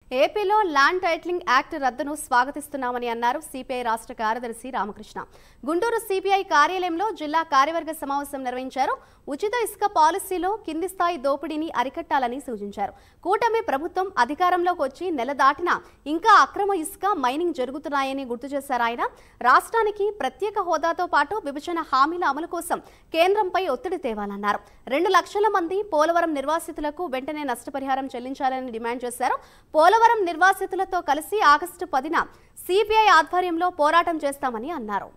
ఏపీలో land titling act రద్దును స్వాగతిస్తున్నామని అన్నారు సిపిఐ రాష్ట్ర కార్యదర్శి రామకృష్ణ గుంటూరు సిపిఐ కార్యాలయంలో జిల్లా కార్యవర్గ సమావేశం నిర్వహించారు ఉచిత ఇసుక పాలసీలో కింది స్థాయి దోపిడీని అరికట్టాలని సూచించారు కూటమి ప్రభుత్వం అధికారంలోకి వచ్చి నెల దాటినా ఇంకా అక్రమ ఇసుక మైనింగ్ జరుగుతున్నాయని గుర్తు చేశారు ఆయన రాష్ట్రానికి ప్రత్యేక హోదాతో పాటు విభజన హామీల అమలు కోసం కేంద్రంపై ఒత్తిడి తేవాలన్నారు రెండు లక్షల మంది పోలవరం నిర్వాసితులకు వెంటనే నష్టపరిహారం చెల్లించాలని డిమాండ్ చేశారు పోలవరం నిర్వాసితులతో కలిసి ఆగస్టు పదిన సిపిఐ ఆధ్వర్యంలో పోరాటం చేస్తామని అన్నారు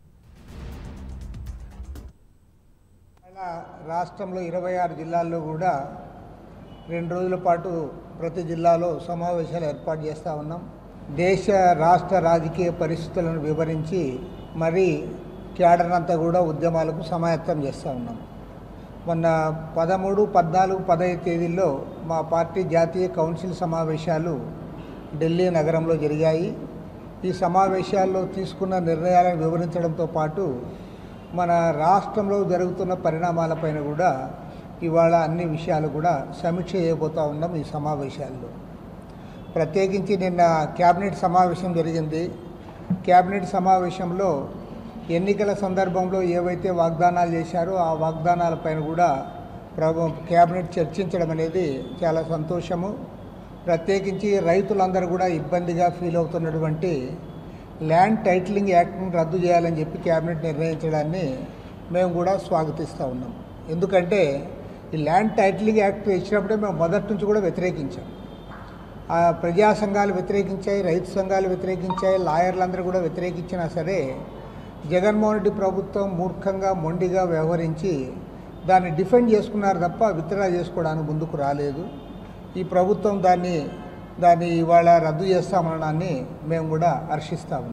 ఇలా రాష్ట్రంలో ఇరవై ఆరు జిల్లాల్లో కూడా రెండు రోజుల పాటు ప్రతి జిల్లాలో సమావేశాలు ఏర్పాటు చేస్తూ ఉన్నాం దేశ రాష్ట్ర రాజకీయ పరిస్థితులను వివరించి మరి క్యాడర్ అంతా కూడా ఉద్యమాలకు సమాయత్తం చేస్తూ ఉన్నాం మొన్న పదమూడు పద్నాలుగు పదహైదు తేదీల్లో మా పార్టీ జాతీయ కౌన్సిల్ సమావేశాలు ఢిల్లీ నగరంలో జరిగాయి ఈ సమావేశాల్లో తీసుకున్న నిర్ణయాలను వివరించడంతో పాటు మన రాష్ట్రంలో జరుగుతున్న పరిణామాలపైన కూడా ఇవాళ అన్ని విషయాలు కూడా సమీక్ష చేయబోతూ ఉన్నాం ఈ సమావేశాల్లో ప్రత్యేకించి నిన్న క్యాబినెట్ సమావేశం జరిగింది క్యాబినెట్ సమావేశంలో ఎన్నికల సందర్భంలో ఏవైతే వాగ్దానాలు చేశారో ఆ వాగ్దానాలపైన కూడా ప్రభు క్యాబినెట్ చర్చించడం అనేది చాలా సంతోషము ప్రత్యేకించి రైతులందరూ కూడా ఇబ్బందిగా ఫీల్ అవుతున్నటువంటి ల్యాండ్ టైటిలింగ్ యాక్ట్ని రద్దు చేయాలని చెప్పి క్యాబినెట్ నిర్ణయించడాన్ని మేము కూడా స్వాగతిస్తూ ఉన్నాం ఎందుకంటే ఈ ల్యాండ్ టైటిలింగ్ యాక్ట్ ఇచ్చినప్పుడే మేము మొదటి నుంచి కూడా వ్యతిరేకించాం ఆ ప్రజా సంఘాలు వ్యతిరేకించాయి రైతు సంఘాలు వ్యతిరేకించాయి లాయర్లందరూ కూడా వ్యతిరేకించినా సరే జగన్మోహన్ రెడ్డి ప్రభుత్వం మూర్ఖంగా మొండిగా వ్యవహరించి దాన్ని డిఫెండ్ చేసుకున్నారు తప్ప విత్డ్రా చేసుకోవడానికి ముందుకు రాలేదు ఈ ప్రభుత్వం దాన్ని దాన్ని ఇవాళ రద్దు చేస్తామనడాన్ని మేము కూడా హర్షిస్తాము